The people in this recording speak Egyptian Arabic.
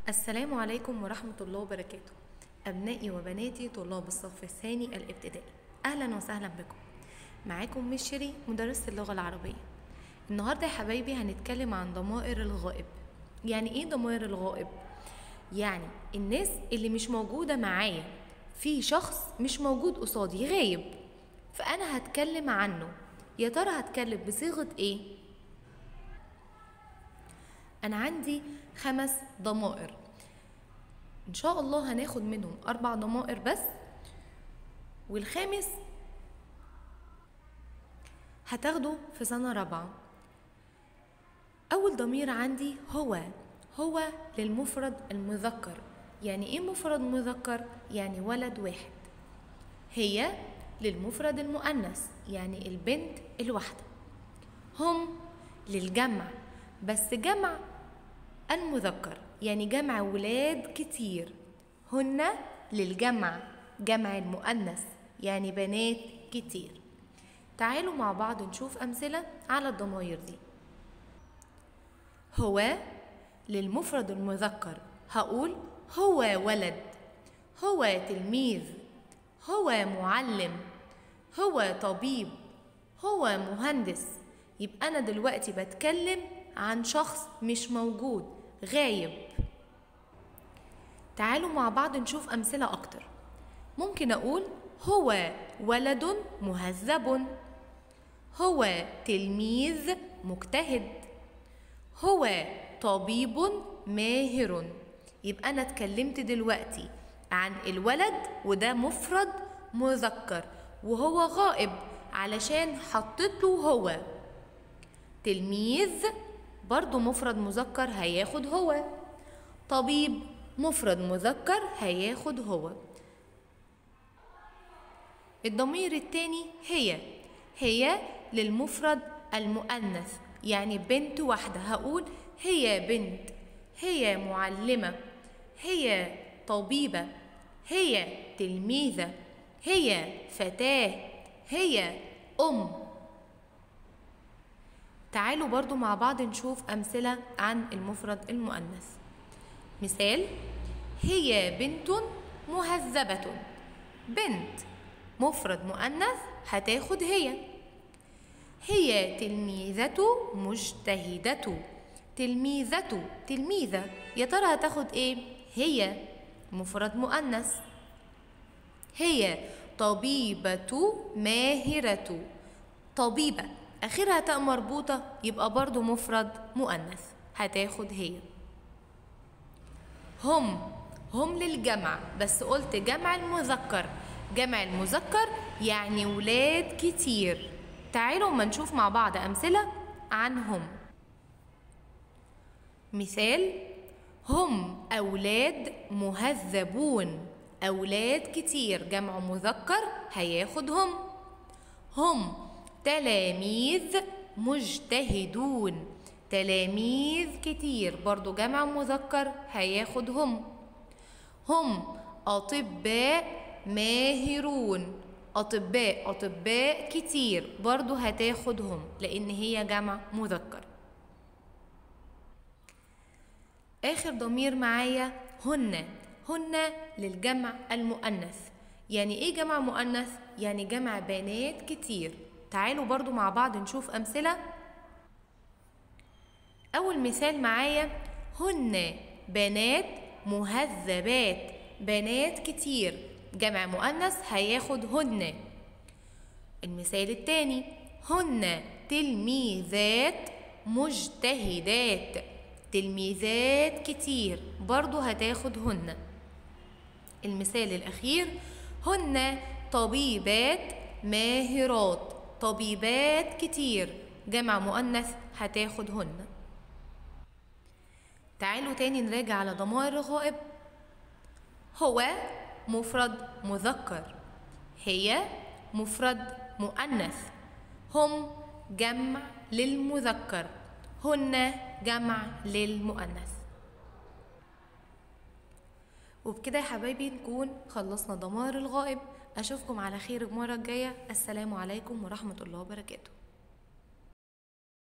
السلام عليكم ورحمة الله وبركاته أبنائي وبناتي طلاب الصف الثاني الابتدائي أهلا وسهلا بكم معاكم مس شيري مدرسة اللغة العربية النهاردة يا حبايبي هنتكلم عن ضمائر الغائب يعني إيه ضمائر الغائب؟ يعني الناس اللي مش موجودة معايا في شخص مش موجود قصادي غايب فأنا هتكلم عنه يا ترى هتكلم بصيغة إيه؟ أنا عندي خمس ضمائر إن شاء الله هناخد منهم أربع ضمائر بس والخامس هتاخده في سنة رابعة أول ضمير عندي هو هو للمفرد المذكر يعني إيه مفرد مذكر؟ يعني ولد واحد هي للمفرد المؤنث يعني البنت الواحدة هم للجمع بس جمع المذكر يعني جمع ولاد كتير هن للجمع جمع المؤنث يعني بنات كتير تعالوا مع بعض نشوف أمثلة على الضماير دي هو للمفرد المذكر هقول هو ولد هو تلميذ هو معلم هو طبيب هو مهندس يبقى أنا دلوقتي بتكلم عن شخص مش موجود غايب تعالوا مع بعض نشوف أمثلة أكتر ممكن أقول هو ولد مهذب هو تلميذ مجتهد هو طبيب ماهر يبقى أنا اتكلمت دلوقتي عن الولد وده مفرد مذكر وهو غائب علشان حطيت له هو تلميذ برضو مفرد مذكر هياخد هو طبيب مفرد مذكر هياخد هو الضمير التاني هي هي للمفرد المؤنث يعني بنت واحدة هقول هي بنت هي معلمة هي طبيبة هي تلميذة هي فتاة هي أم تعالوا برضو مع بعض نشوف أمثلة عن المفرد المؤنث مثال هي بنت مهذبة بنت مفرد مؤنث هتاخد هي هي تلميذة مجتهدة تلميذة تلميذة يا ترى هتاخد ايه هي مفرد مؤنث هي طبيبة ماهرة طبيبة آخرها تاء مربوطة يبقى برضو مفرد مؤنث هتاخد هي هم هم للجمع بس قلت جمع المذكر جمع المذكر يعني ولاد كتير تعالوا ما نشوف مع بعض أمثلة عنهم مثال هم أولاد مهذبون أولاد كتير جمع مذكر هياخد هم هم تلاميذ مجتهدون تلاميذ كتير برضو جمع مذكر هياخد هم هم أطباء ماهرون أطباء أطباء كتير برضو هتاخدهم لأن هي جمع مذكر آخر ضمير معايا هن هن للجمع المؤنث يعني إيه جمع مؤنث؟ يعني جمع بنات كتير تعالوا برضو مع بعض نشوف أمثلة أول مثال معايا هن بنات مهذبات بنات كتير جمع مؤنث هياخد هن المثال التاني هن تلميذات مجتهدات تلميذات كتير برضو هتاخد هن المثال الأخير هن طبيبات ماهرات طبيبات كتير جمع مؤنث هتاخد هن تعالوا تاني نراجع على ضمائر الغائب هو مفرد مذكر هي مفرد مؤنث هم جمع للمذكر هن جمع للمؤنث وبكده يا حبايبي نكون خلصنا ضمائر الغائب اشوفكم على خير المره الجايه السلام عليكم ورحمه الله وبركاته